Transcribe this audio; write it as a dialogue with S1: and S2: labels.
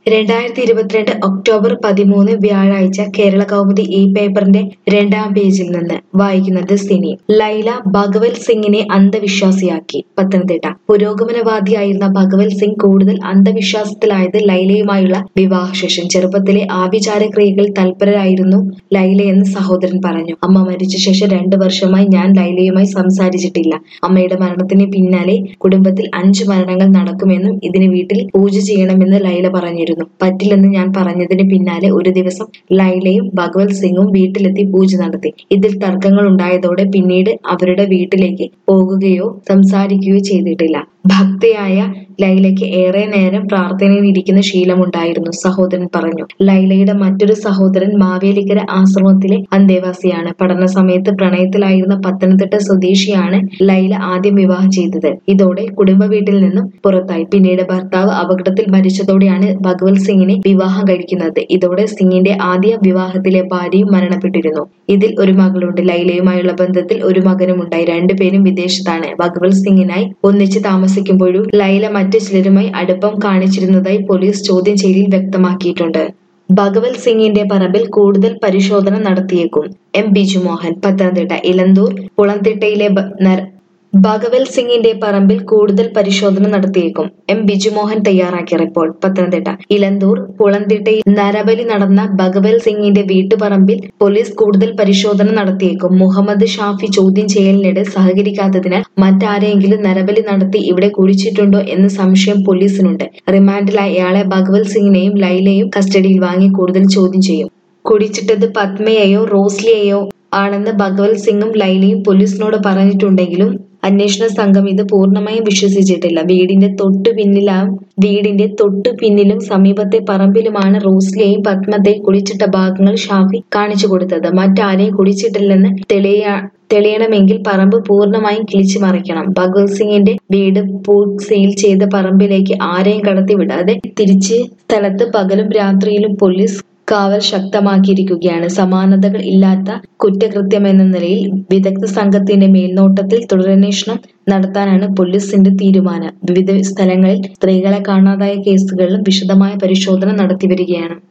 S1: രണ്ടായിരത്തി ഇരുപത്തിരണ്ട് ഒക്ടോബർ പതിമൂന്ന് വ്യാഴാഴ്ച കേരള കൗമുദി ഈ പേപ്പറിന്റെ രണ്ടാം പേജിൽ നിന്ന് വായിക്കുന്നത് സിനി ലൈല ഭഗവത് സിംഗിനെ അന്ധവിശ്വാസിയാക്കി പത്തനംതിട്ട പുരോഗമനവാദിയായിരുന്ന ഭഗവത് സിംഗ് കൂടുതൽ അന്ധവിശ്വാസത്തിലായത് ലൈലയുമായുള്ള വിവാഹശേഷം ചെറുപ്പത്തിലെ ആഭിചാര ക്രിയകളിൽ തൽപരരായിരുന്നു ലൈലയെന്ന് സഹോദരൻ പറഞ്ഞു അമ്മ മരിച്ച ശേഷം രണ്ടു വർഷമായി ഞാൻ ലൈലയുമായി സംസാരിച്ചിട്ടില്ല അമ്മയുടെ മരണത്തിന് പിന്നാലെ കുടുംബത്തിൽ അഞ്ചു മരണങ്ങൾ നടക്കുമെന്നും ഇതിന് വീട്ടിൽ പൂജ ചെയ്യണമെന്ന് ലൈല പറഞ്ഞിരുന്നു പറ്റില്ലെന്ന് ഞാൻ പറഞ്ഞതിന് പിന്നാലെ ഒരു ദിവസം ലൈലയും ഭഗവത് സിംഗും വീട്ടിലെത്തി പൂജ നടത്തി ഇതിൽ തർക്കങ്ങൾ ഉണ്ടായതോടെ പിന്നീട് അവരുടെ വീട്ടിലേക്ക് പോകുകയോ സംസാരിക്കുകയോ ചെയ്തിട്ടില്ല ഭക്തയായ ലൈലയ്ക്ക് ഏറെ നേരം പ്രാർത്ഥനയിൽ ഇരിക്കുന്ന ശീലമുണ്ടായിരുന്നു സഹോദരൻ പറഞ്ഞു ലൈലയുടെ മറ്റൊരു സഹോദരൻ മാവേലിക്കര ആശ്രമത്തിലെ അന്തേവാസിയാണ് പഠന സമയത്ത് പ്രണയത്തിലായിരുന്ന പത്തനംതിട്ട സ്വദേശിയാണ് ലൈല ആദ്യം വിവാഹം ചെയ്തത് ഇതോടെ കുടുംബ വീട്ടിൽ നിന്നും പുറത്തായി പിന്നീട് ഭർത്താവ് അപകടത്തിൽ മരിച്ചതോടെയാണ് ഭഗവത് സിംഗിനെ വിവാഹം കഴിക്കുന്നത് ഇതോടെ സിംഗിന്റെ ആദ്യ വിവാഹത്തിലെ ഭാര്യയും മരണപ്പെട്ടിരുന്നു ഇതിൽ ഒരു മകളുണ്ട് ലൈലയുമായുള്ള ബന്ധത്തിൽ ഒരു മകനുമുണ്ടായി രണ്ടുപേരും വിദേശത്താണ് ഭഗവത് സിംഗിനായി ഒന്നിച്ച് താമസിക്കുമ്പോഴും ലൈല മറ്റു ചിലരുമായി അടുപ്പം കാണിച്ചിരുന്നതായി പോലീസ് ചോദ്യം ചെയ്യലിൽ വ്യക്തമാക്കിയിട്ടുണ്ട് ഭഗവത് സിംഗിന്റെ പറമ്പിൽ കൂടുതൽ പരിശോധന നടത്തിയേക്കും എം ബിജുമോഹൻ പത്തനംതിട്ട ഇലന്തൂർ കുളംതിട്ടയിലെ ബ- നര- ഭഗവത് സിംഗിന്റെ പറമ്പിൽ കൂടുതൽ പരിശോധന നടത്തിയേക്കും എം ബിജുമോഹൻ തയ്യാറാക്കിയ റിപ്പോർട്ട് പത്തനംതിട്ട ഇലന്തൂർ പുളന്തിട്ടയിൽ നരബലി നടന്ന ഭഗവത് സിംഗിന്റെ വീട്ടുപറമ്പിൽ പോലീസ് കൂടുതൽ പരിശോധന നടത്തിയേക്കും മുഹമ്മദ് ഷാഫി ചോദ്യം ചെയ്യലിനിടെ സഹകരിക്കാത്തതിനാൽ മറ്റാരെങ്കിലും നരബലി നടത്തി ഇവിടെ കുഴിച്ചിട്ടുണ്ടോ എന്ന് സംശയം പോലീസിനുണ്ട് റിമാൻഡിലായ ഇയാളെ ഭഗവത് സിംഗിനെയും ലൈലയും കസ്റ്റഡിയിൽ വാങ്ങി കൂടുതൽ ചോദ്യം ചെയ്യും കുടിച്ചിട്ടത് പത്മയെയോ റോസ്ലിയെയോ ആണെന്ന് ഭഗവത് സിംഗും ലൈലയും പോലീസിനോട് പറഞ്ഞിട്ടുണ്ടെങ്കിലും അന്വേഷണ സംഘം ഇത് പൂർണ്ണമായും വിശ്വസിച്ചിട്ടില്ല വീടിന്റെ തൊട്ടു പിന്നിലും വീടിന്റെ തൊട്ടു പിന്നിലും സമീപത്തെ പറമ്പിലുമാണ് റോസ്ലിയെയും പത്മത്തെയും കുടിച്ചിട്ട ഭാഗങ്ങൾ ഷാഫി കാണിച്ചു കൊടുത്തത് മറ്റാരെയും കുടിച്ചിട്ടില്ലെന്ന് തെളിയ തെളിയണമെങ്കിൽ പറമ്പ് പൂർണ്ണമായും കിളിച്ചു മറിക്കണം ഭഗവത് സിംഗിന്റെ വീട് പൂട്ട് സീൽ ചെയ്ത പറമ്പിലേക്ക് ആരെയും കടത്തി വിടാതെ തിരിച്ച് സ്ഥലത്ത് പകലും രാത്രിയിലും പോലീസ് കാവൽ ശക്തമാക്കിയിരിക്കുകയാണ് സമാനതകൾ ഇല്ലാത്ത കുറ്റകൃത്യമെന്ന നിലയിൽ വിദഗ്ധ സംഘത്തിന്റെ മേൽനോട്ടത്തിൽ തുടരന്വേഷണം നടത്താനാണ് പോലീസിന്റെ തീരുമാനം വിവിധ സ്ഥലങ്ങളിൽ സ്ത്രീകളെ കാണാതായ കേസുകളിലും വിശദമായ പരിശോധന നടത്തിവരികയാണ്